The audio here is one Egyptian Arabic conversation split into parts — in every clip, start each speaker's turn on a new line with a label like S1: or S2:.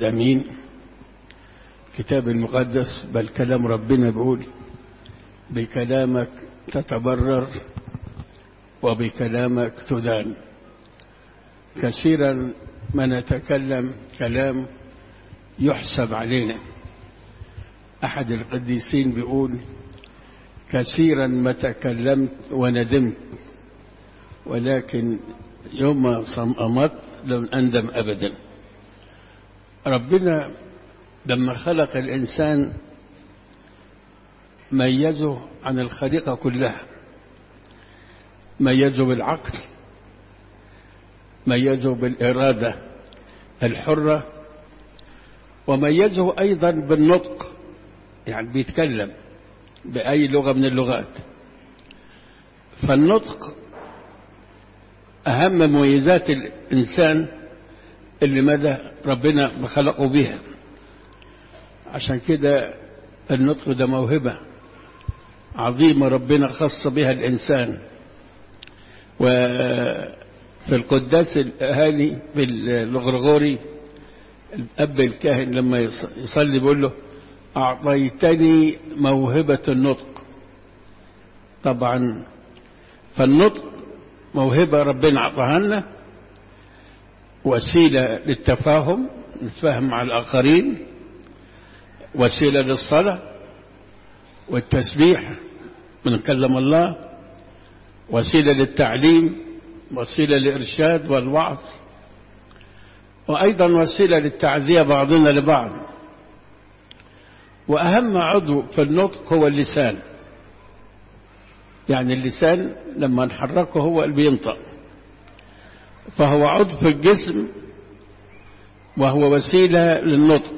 S1: واحد أمين كتاب المقدس بل كلام ربنا بيقول بكلامك تتبرر وبكلامك تدان كثيرا ما نتكلم كلام يحسب علينا أحد القديسين بيقول كثيرا ما تكلمت وندمت ولكن يوم ما صمأمت لم أندم أبدا ربنا لما خلق الإنسان ميزه عن الخليقة كلها ميزه بالعقل ميزه بالإرادة الحرة وميزه أيضا بالنطق يعني بيتكلم بأي لغة من اللغات فالنطق أهم مميزات الإنسان اللي مدى ربنا خلقه بها عشان كده النطق ده موهبة عظيمة ربنا خص بها الإنسان وفي القداس الأهالي في الغرغوري الأب الكاهن لما يصلي بيقول له أعطيتني موهبة النطق طبعا فالنطق موهبة ربنا أعطاها لنا وسيلة للتفاهم نتفاهم مع الآخرين وسيلة للصلاة والتسبيح بنكلم الله وسيلة للتعليم وسيلة للإرشاد والوعظ وأيضا وسيلة للتعزية بعضنا لبعض وأهم عضو في النطق هو اللسان يعني اللسان لما نحركه هو اللي بينطق فهو عضو في الجسم وهو وسيلة للنطق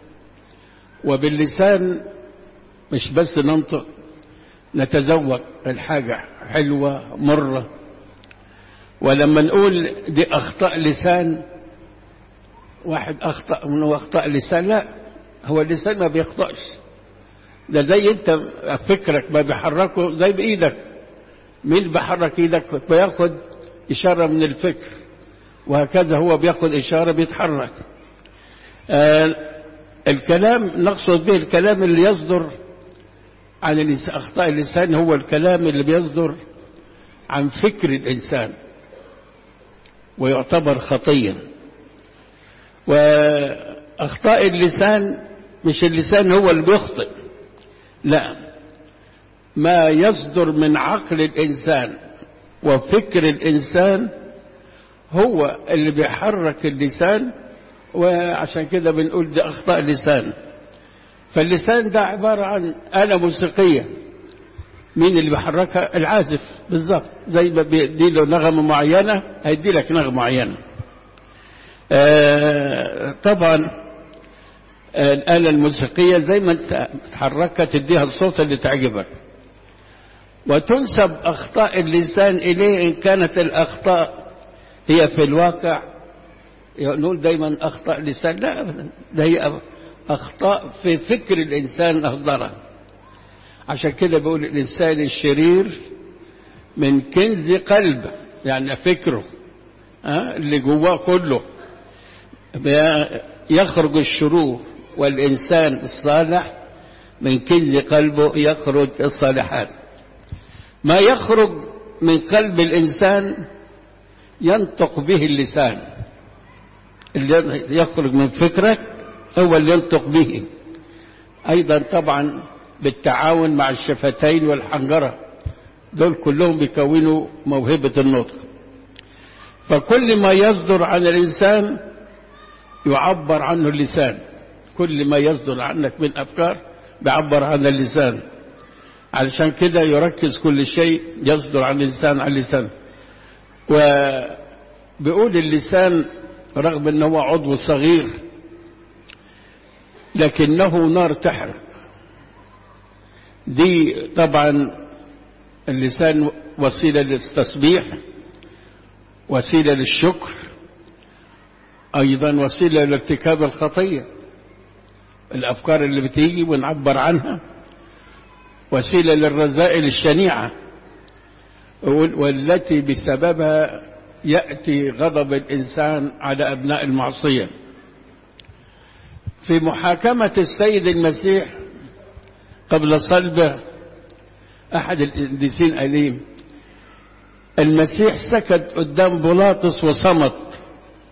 S1: وباللسان مش بس ننطق نتذوق الحاجة حلوة مرة ولما نقول دي أخطاء لسان واحد أخطأ منه أخطاء لسان لا هو اللسان ما بيخطأش ده زي انت فكرك ما بيحركه زي بإيدك مين بيحرك ايدك بياخد إشارة من الفكر وهكذا هو بياخد إشارة بيتحرك آه الكلام نقصد به الكلام اللي يصدر عن أخطاء اللسان هو الكلام اللي بيصدر عن فكر الإنسان ويعتبر خطيا وأخطاء اللسان مش اللسان هو اللي بيخطئ لا ما يصدر من عقل الإنسان وفكر الإنسان هو اللي بيحرك اللسان وعشان كده بنقول دي أخطاء لسان فاللسان ده عبارة عن آلة موسيقية مين اللي بيحركها العازف بالظبط زي ما بيدي له نغمة معينة هيدي لك نغمة معينة آه طبعا آه الآلة الموسيقية زي ما انت تحركها تديها الصوت اللي تعجبك وتنسب أخطاء اللسان إليه إن كانت الأخطاء هي في الواقع نقول دايما أخطاء لسان لا أبدا ده هي أخطاء في فكر الإنسان أهدرها عشان كده بقول الإنسان الشرير من كنز قلبه يعني فكره أه؟ اللي جواه كله يخرج الشرور والإنسان الصالح من كنز قلبه يخرج الصالحات ما يخرج من قلب الإنسان ينطق به اللسان اللي يخرج من فكرك هو اللي ينطق به أيضا طبعا بالتعاون مع الشفتين والحنجرة دول كلهم بيكونوا موهبة النطق فكل ما يصدر عن الإنسان يعبر عنه اللسان كل ما يصدر عنك من أفكار بيعبر عن اللسان علشان كده يركز كل شيء يصدر عن الإنسان عن اللسان وبيقول اللسان رغم أنه عضو صغير لكنه نار تحرق دي طبعا اللسان وسيلة للتسبيح وسيلة للشكر أيضا وسيلة لارتكاب الخطية الأفكار اللي بتيجي ونعبر عنها وسيلة للرذائل الشنيعة والتي بسببها يأتي غضب الإنسان على أبناء المعصية في محاكمة السيد المسيح قبل صلبه أحد القديسين قال المسيح سكت قدام بيلاطس وصمت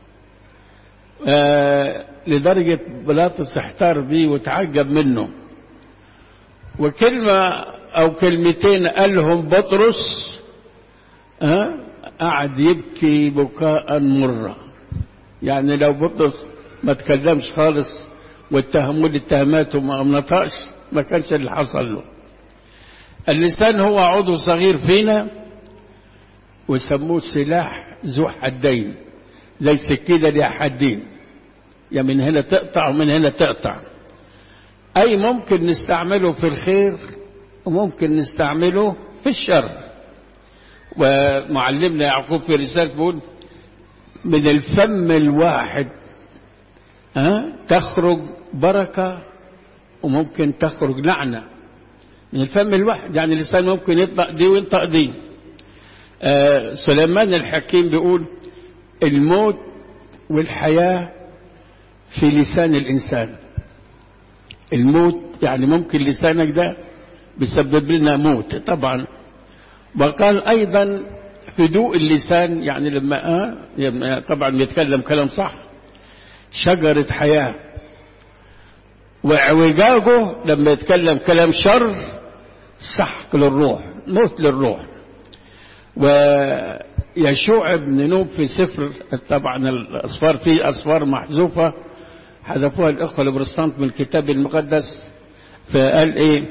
S1: آه لدرجة بيلاطس احتار بيه وتعجب منه وكلمة أو كلمتين قالهم بطرس آه قعد يبكي بكاء مرة يعني لو بطرس ما تكلمش خالص واتهموه الاتهامات وما نطقش ما كانش اللي حصل له اللسان هو عضو صغير فينا ويسموه سلاح ذو حدين زي السكينة ليها حدين يا من هنا تقطع ومن هنا تقطع أي ممكن نستعمله في الخير وممكن نستعمله في الشر ومعلمنا يعقوب في رسالة بيقول من الفم الواحد ها تخرج بركة وممكن تخرج لعنة من الفم الواحد يعني اللسان ممكن يطلق دي وينطق دي آه سليمان الحكيم بيقول الموت والحياة في لسان الإنسان الموت يعني ممكن لسانك ده بيسبب لنا موت طبعا وقال أيضا هدوء اللسان يعني لما آه طبعا بيتكلم كلام صح شجرة حياة واعوجاجه لما يتكلم كلام شر سحق للروح موت للروح ويشوع بن نوب في سفر طبعا الأصفار فيه أصفار محذوفة حذفوها الإخوة البروتستانت من الكتاب المقدس فقال إيه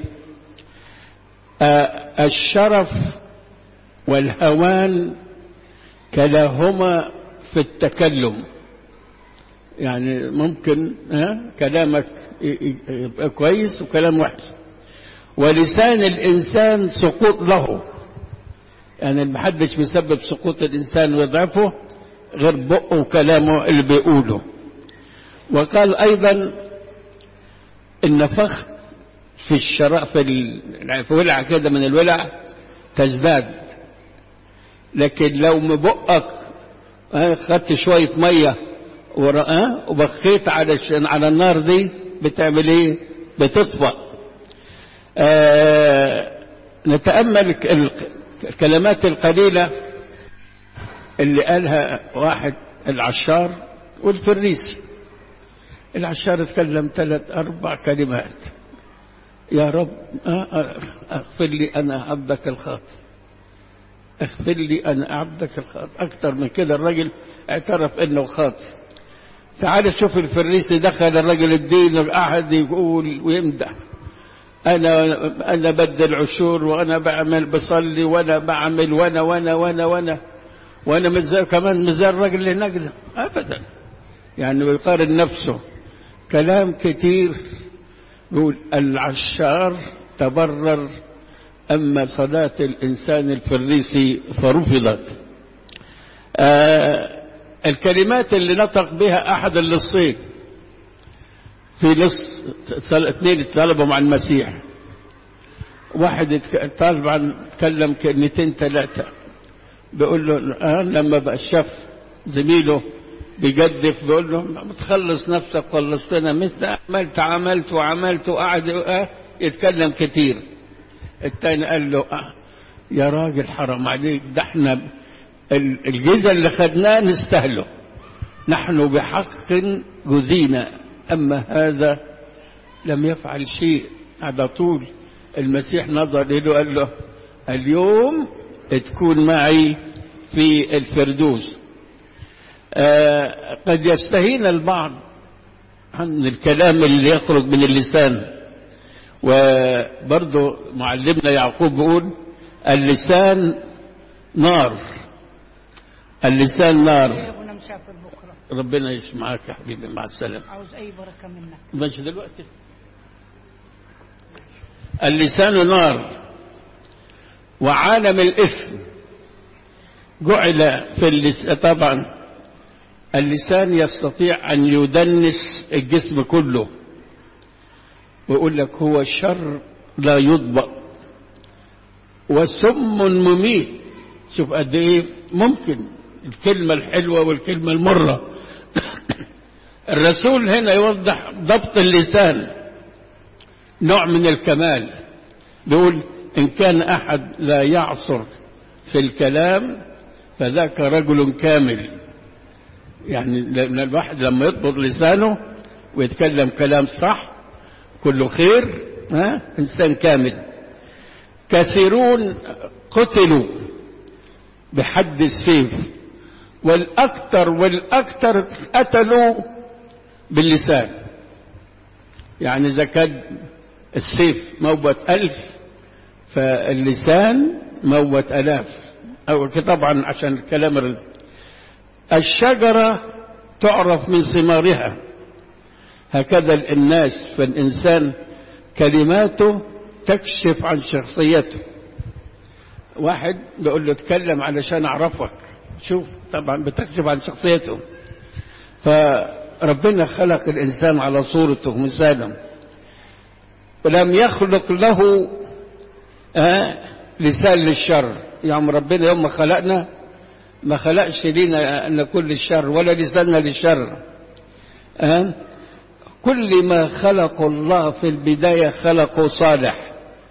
S1: آه الشرف والهوان كلاهما في التكلم يعني ممكن ها كلامك يبقى كويس وكلام وحش ولسان الإنسان سقوط له يعني محدش بيسبب سقوط الإنسان ويضعفه غير بقه وكلامه اللي بيقوله وقال أيضا النفخ في الشراء في الولع كده من الولع تزداد لكن لو مبقك خدت شوية مية وبخيت على على النار دي بتعمل ايه بتطفأ آه نتأمل الكلمات القليلة اللي قالها واحد العشار والفريسي العشار اتكلم ثلاث أربع كلمات يا رب اغفر لي أنا عبدك الخاطئ اغفر لي أنا عبدك الخاطئ أكثر من كده الرجل اعترف أنه خاطئ تعال شوف الفريسي دخل الرجل الدين وقعد يقول ويمدح أنا أنا بدل عشور وأنا بعمل بصلي وأنا بعمل وأنا وأنا وأنا وأنا وأنا مزار كمان مزار الرجل اللي هناك ده أبدا يعني بيقارن نفسه كلام كتير يقول العشار تبرر أما صلاة الإنسان الفريسي فرفضت آه الكلمات اللي نطق بها أحد اللصين في لص اثنين اتطلبوا مع المسيح واحد طالب عن تكلم كلمتين ثلاثة بيقول له الآن لما بقى شاف زميله بيجدف بيقول له بتخلص نفسك خلصتنا مثل عملت عملت وعملت وقعد اه يتكلم كتير التاني قال له اه يا راجل حرام عليك ده احنا الجزء اللي خدناه نستهله نحن بحق جذينا أما هذا لم يفعل شيء على طول المسيح نظر له قال له اليوم تكون معي في الفردوس آه قد يستهين البعض عن الكلام اللي يخرج من اللسان وبرضه معلمنا يعقوب بيقول اللسان نار اللسان نار
S2: ابونا مسافر بكره
S1: ربنا يسمعك يا حبيبي مع السلامة
S2: عاوز اي بركه منك
S1: ماشي دلوقتي اللسان نار وعالم الإثم جعل في اللسان طبعا اللسان يستطيع أن يدنس الجسم كله ويقول لك هو شر لا يضبط وسم مميت شوف قد ايه ممكن الكلمة الحلوة والكلمة المرة الرسول هنا يوضح ضبط اللسان نوع من الكمال بيقول إن كان أحد لا يعصر في الكلام فذاك رجل كامل يعني لأن الواحد لما يضبط لسانه ويتكلم كلام صح كله خير ها إنسان كامل كثيرون قتلوا بحد السيف والأكثر والأكثر قتلوا باللسان يعني إذا كان السيف موت ألف فاللسان موت ألاف أو طبعا عشان الكلام الشجرة تعرف من ثمارها هكذا الناس فالإنسان كلماته تكشف عن شخصيته واحد بيقول له اتكلم علشان أعرفك شوف طبعا بتكشف عن شخصيته فربنا خلق الإنسان على صورته ومثاله ولم يخلق له آه لسان للشر يعني ربنا يوم ما خلقنا ما خلقش لنا أن كل الشر ولا لساننا للشر آه كل ما خلق الله في البداية خلقه صالح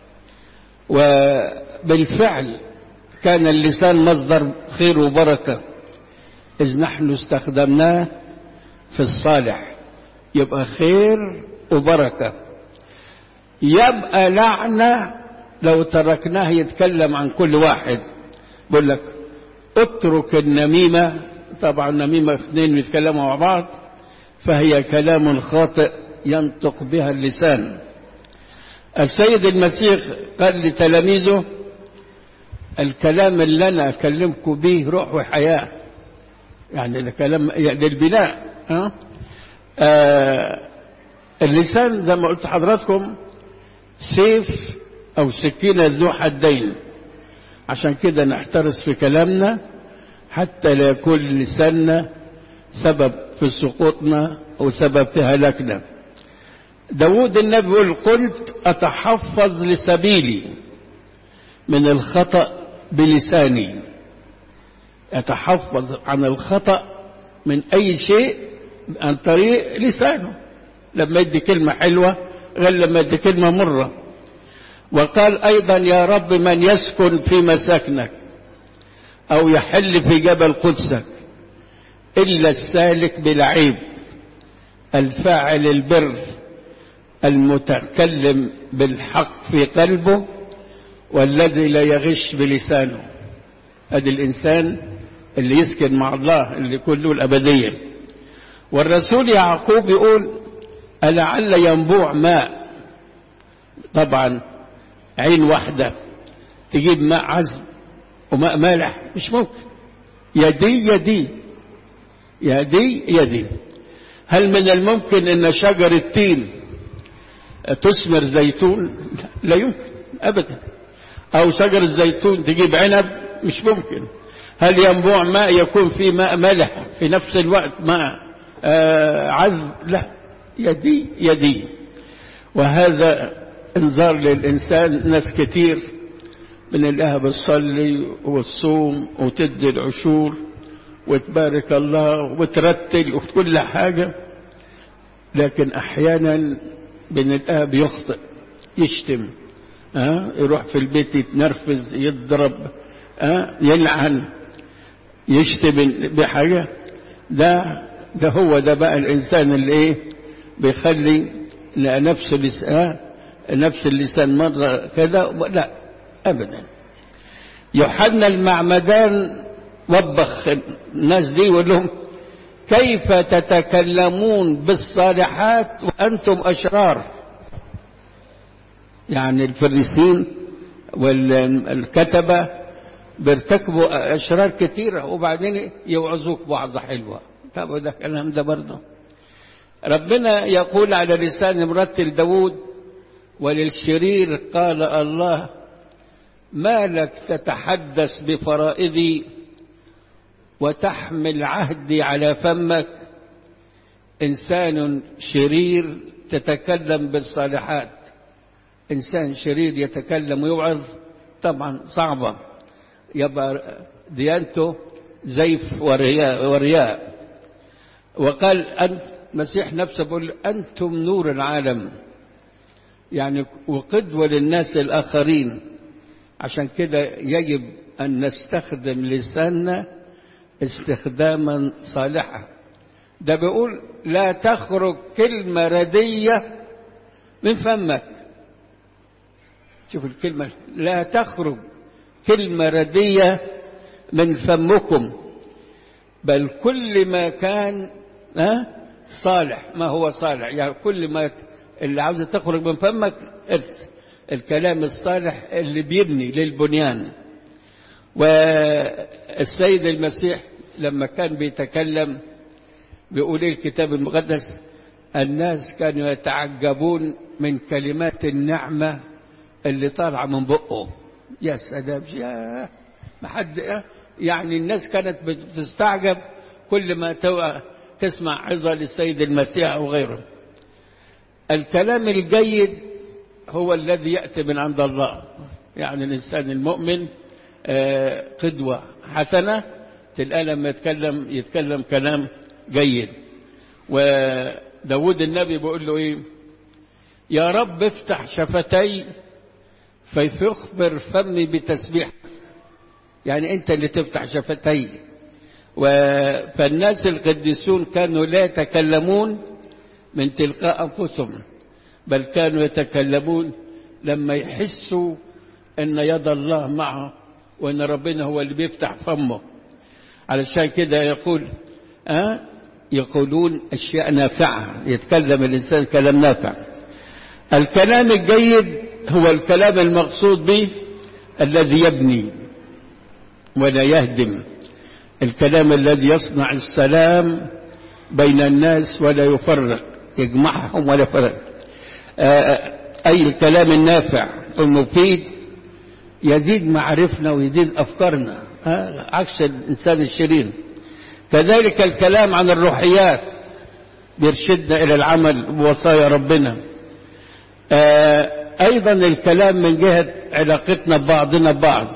S1: وبالفعل كان اللسان مصدر خير وبركة إذ نحن استخدمناه في الصالح يبقى خير وبركة يبقى لعنة لو تركناه يتكلم عن كل واحد بقول لك اترك النميمة طبعا النميمة اثنين بيتكلموا مع بعض فهي كلام خاطئ ينطق بها اللسان السيد المسيح قال لتلاميذه الكلام اللي أنا أكلمكم به روح وحياة يعني الكلام للبناء ها؟ آه اللسان زي ما قلت حضراتكم سيف أو سكينة ذو حدين عشان كده نحترس في كلامنا حتى لا يكون لساننا سبب في سقوطنا أو سبب في هلاكنا داود النبي يقول قلت أتحفظ لسبيلي من الخطأ بلساني أتحفظ عن الخطأ من أي شيء عن طريق لسانه لما يدي كلمة حلوة غير لما يدي كلمة مرة وقال أيضا يا رب من يسكن في مساكنك أو يحل في جبل قدسك إلا السالك بالعيب الفاعل البر المتكلم بالحق في قلبه والذي لا يغش بلسانه هذا الإنسان اللي يسكن مع الله اللي يكون له الأبدية والرسول يعقوب يقول ألعل ينبوع ماء طبعا عين واحدة تجيب ماء عذب وماء مالح مش ممكن يدي يدي يدي يدي هل من الممكن ان شجر التين تثمر زيتون لا يمكن ابدا او شجر الزيتون تجيب عنب مش ممكن هل ينبوع ماء يكون فيه ماء مالح في نفس الوقت ماء آه عذب لا يدي يدي وهذا انذار للإنسان ناس كتير من الله بتصلي وتصوم وتدي العشور وتبارك الله وترتل وكل حاجة لكن أحيانا بين الآب يخطئ يشتم أه؟ يروح في البيت يتنرفز يضرب أه؟ يلعن يشتم بحاجة ده ده هو ده بقى الإنسان اللي إيه بيخلي نفس اللسان نفس اللسان مرة كذا لا أبدا يوحنا المعمدان وبخ الناس دي ويقول لهم كيف تتكلمون بالصالحات وأنتم أشرار يعني الفريسين والكتبة بيرتكبوا أشرار كتيرة وبعدين يوعظوك وعظة حلوة طب ده الكلام ده برضه ربنا يقول على لسان مرتل داود وللشرير قال الله ما لك تتحدث بفرائضي وتحمل عهدي على فمك إنسان شرير تتكلم بالصالحات إنسان شرير يتكلم ويوعظ طبعا صعبة يبقى ديانته زيف ورياء, ورياء وقال أن المسيح نفسه بيقول أنتم نور العالم يعني وقدوة للناس الآخرين عشان كده يجب أن نستخدم لساننا استخداما صالحا ده بيقول لا تخرج كلمة ردية من فمك شوف الكلمة لا تخرج كلمة ردية من فمكم بل كل ما كان ها صالح ما هو صالح يعني كل ما اللي عاوزة تخرج من فمك ارث الكلام الصالح اللي بيبني للبنيان والسيد المسيح لما كان بيتكلم بيقول ايه الكتاب المقدس الناس كانوا يتعجبون من كلمات النعمة اللي طالعة من بقه يا سلام يا ما حد يعني الناس كانت بتستعجب كل ما تسمع عظة للسيد المسيح أو غيره الكلام الجيد هو الذي يأتي من عند الله يعني الإنسان المؤمن قدوة حسنة تلقى لما يتكلم يتكلم كلام جيد وداود النبي بيقول له ايه يا رب افتح شفتي فيخبر فمي بتسبيح يعني انت اللي تفتح شفتي فالناس القديسون كانوا لا يتكلمون من تلقاء انفسهم بل كانوا يتكلمون لما يحسوا ان يد الله معه وان ربنا هو اللي بيفتح فمه علشان كده يقول أه يقولون أشياء نافعة يتكلم الإنسان كلام نافع الكلام الجيد هو الكلام المقصود به الذي يبني ولا يهدم الكلام الذي يصنع السلام بين الناس ولا يفرق يجمعهم ولا يفرق أي الكلام النافع المفيد يزيد معارفنا ويزيد أفكارنا عكس الإنسان الشرير كذلك الكلام عن الروحيات يرشدنا إلى العمل بوصايا ربنا أيضا الكلام من جهة علاقتنا ببعضنا ببعض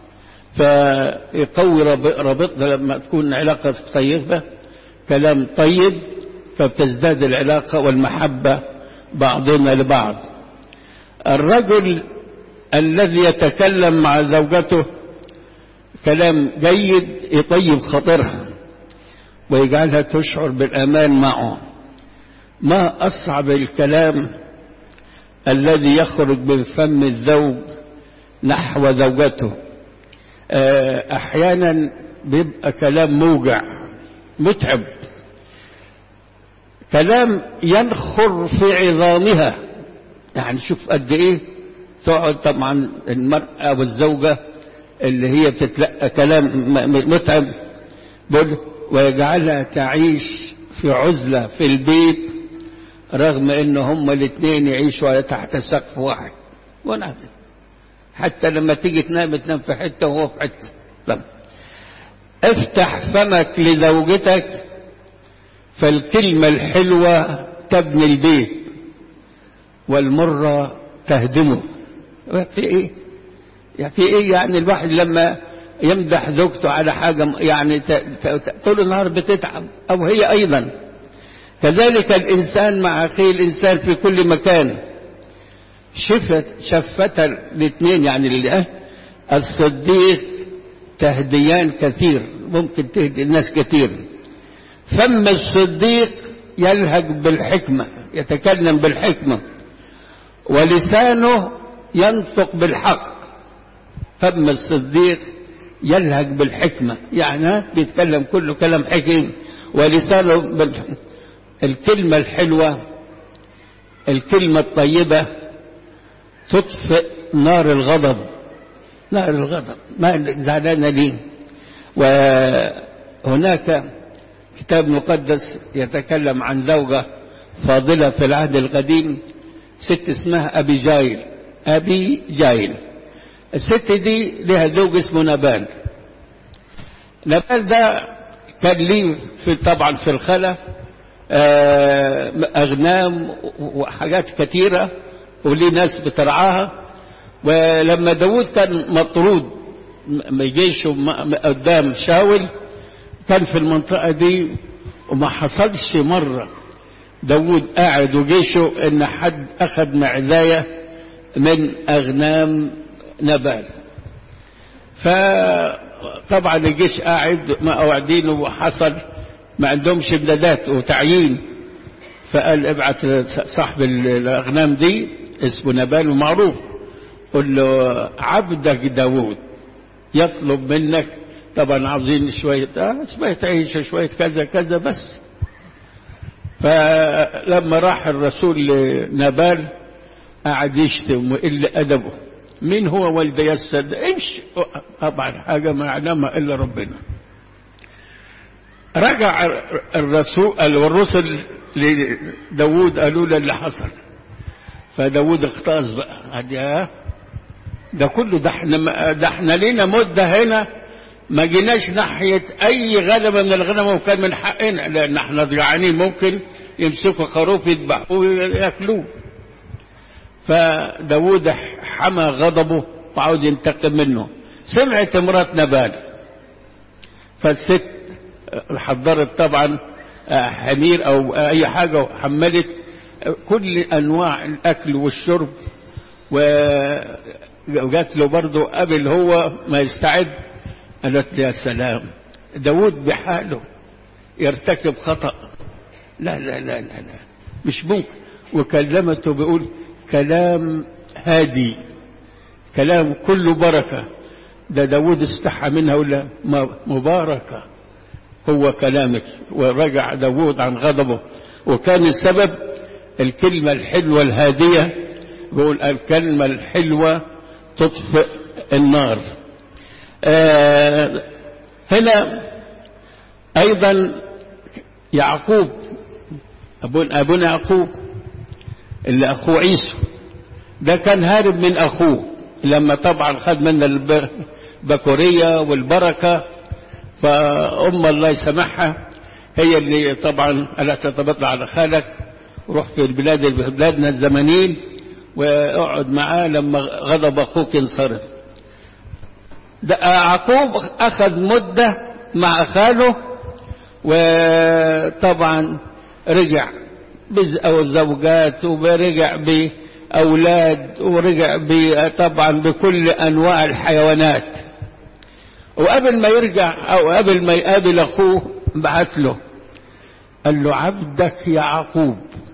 S1: فيقوي رابطنا لما تكون علاقة طيبة كلام طيب فبتزداد العلاقة والمحبة بعضنا لبعض الرجل الذي يتكلم مع زوجته كلام جيد يطيب خاطرها ويجعلها تشعر بالأمان معه ما أصعب الكلام الذي يخرج من فم الزوج نحو زوجته أحيانا بيبقى كلام موجع متعب كلام ينخر في عظامها يعني شوف قد ايه تقعد طبعا المرأة والزوجة اللي هي بتتلقى كلام متعب ويجعلها تعيش في عزلة في البيت رغم ان هما الاثنين يعيشوا تحت سقف واحد ونعم حتى لما تيجي تنام تنام في حتة وهو في حتة طب. افتح فمك لزوجتك فالكلمة الحلوة تبني البيت والمرة تهدمه في ايه يعني في ايه يعني الواحد لما يمدح زوجته على حاجة يعني طول النهار بتتعب او هي ايضا كذلك الانسان مع اخيه الانسان في كل مكان شفت شفت الاثنين يعني اللي الصديق تهديان كثير ممكن تهدي الناس كثير فم الصديق يلهج بالحكمة يتكلم بالحكمة ولسانه ينطق بالحق فم الصديق يلهج بالحكمة يعني بيتكلم كله كلام حكيم ولسانه بالحكمة. الكلمة الحلوة الكلمة الطيبة تطفئ نار الغضب نار الغضب ما زعلانة ليه وهناك كتاب مقدس يتكلم عن زوجة فاضلة في العهد القديم ست اسمها أبي جايل أبي جايل الست دي لها زوج اسمه نبال نبال ده كان ليه في طبعا في الخلا أغنام وحاجات كثيرة وليه ناس بترعاها ولما داود كان مطرود جيشه قدام شاول كان في المنطقة دي وما حصلش مرة داود قاعد وجيشه ان حد اخذ معداية من اغنام نبال فطبعا الجيش قاعد ما قاعدين وحصل ما عندهمش امدادات وتعيين فقال ابعت صاحب الاغنام دي اسمه نبال ومعروف قل له عبدك داود يطلب منك طبعا عاوزين شوية آه شوية عيش شوية كذا كذا بس فلما راح الرسول لنبال قعد يشتم وقل أدبه مين هو والد يسد امشي طبعا حاجة ما يعلمها إلا ربنا رجع الرسول والرسل لداود قالوا له اللي حصل فداود اختاز بقى قال يا ده كله ده احنا ده احنا لينا مده هنا ما جيناش ناحيه اي غنمه من الغنم وكان من حقنا لان احنا جعانين ممكن يمسكوا خروف يذبحوه وياكلوه فداود حمى غضبه وعاوز ينتقم منه سمعت امراه نبال فالست حضرت طبعا حمير او اي حاجه وحملت كل انواع الاكل والشرب وجات له برضه قبل هو ما يستعد قالت يا سلام داود بحاله يرتكب خطأ لا لا لا لا, لا. مش ممكن وكلمته بيقول كلام هادي كلام كله بركة ده داود استحى منها ولا مباركة هو كلامك ورجع داود عن غضبه وكان السبب الكلمة الحلوة الهادية بيقول الكلمة الحلوة تطفئ النار آه هنا أيضا يعقوب أبونا, أبونا يعقوب اللي أخوه عيسو ده كان هارب من أخوه لما طبعا خد من البكورية والبركة فأم الله يسامحها هي اللي طبعا ألا تتبطلع على خالك روح في البلاد بلادنا الزمنين واقعد معاه لما غضب أخوك ينصرف يعقوب أخذ مدة مع خاله وطبعا رجع بزوجات ورجع بأولاد ورجع طبعا بكل أنواع الحيوانات وقبل ما يرجع أو قبل ما يقابل أخوه بعت له قال له عبدك يعقوب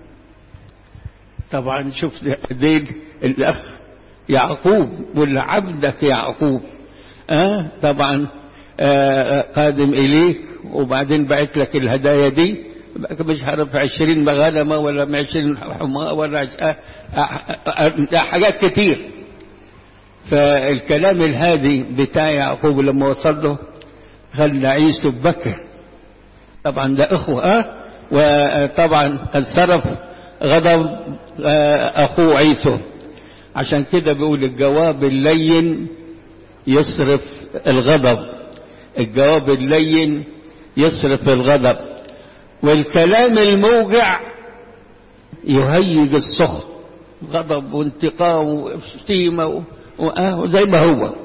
S1: طبعا شوف دين الأخ يعقوب ولا عبدك يعقوب آه طبعا آه قادم إليك وبعدين بعت لك الهدايا دي مش عارف عشرين غنمة ولا عشرين حماة ولا آه آه حاجات كتير فالكلام الهادي بتاع يعقوب لما وصل له خلى عيسو بكى طبعا ده اخوه اه وطبعا انصرف غضب آه اخوه عيسو عشان كده بيقول الجواب اللين يصرف الغضب الجواب اللين يصرف الغضب والكلام الموجع يهيج السخط غضب وانتقام وشتيمه وآه زي ما هو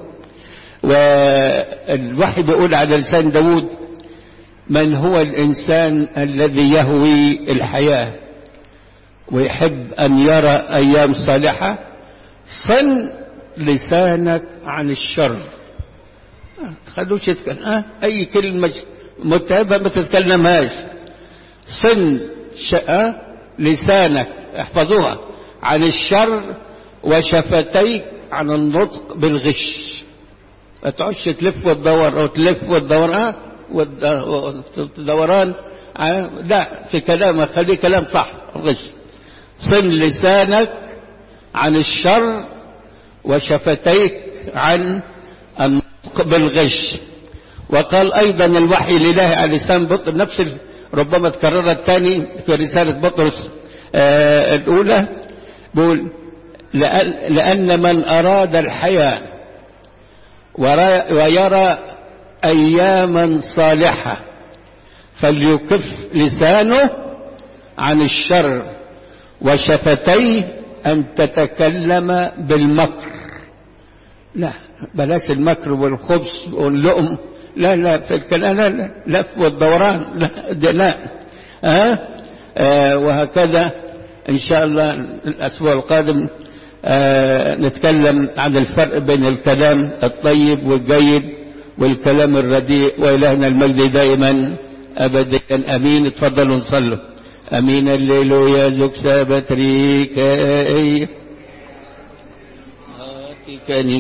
S1: والوحي بيقول على لسان داود من هو الإنسان الذي يهوي الحياة ويحب أن يرى أيام صالحة صن لسانك عن الشر تخلوش يتكلم آه أي كلمة متعبة ما تتكلمهاش صن شأة لسانك احفظوها عن الشر وشفتيك عن النطق بالغش ما تقعدش تلف وتدور او تلف وتدور اه والدوران آه لا في كلامك خليه كلام صح غش صن لسانك عن الشر وشفتيك عن النطق بالغش وقال ايضا الوحي لله على لسان بطل نفس ربما تكررت تاني في رسالة بطرس آه الأولى بيقول لأن من أراد الحياة ويرى أياما صالحة فليكف لسانه عن الشر وشفتيه أن تتكلم بالمكر لا بلاش المكر والخبز واللؤم لا لا في الكلام لا لا لا والدوران لا ده لا أه؟ آه وهكذا إن شاء الله الأسبوع القادم آه نتكلم عن الفرق بين الكلام الطيب والجيد والكلام الرديء وإلهنا المجد دائما أبديا أمين اتفضلوا نصلوا أمين الليل يا زوج سابت ريكاي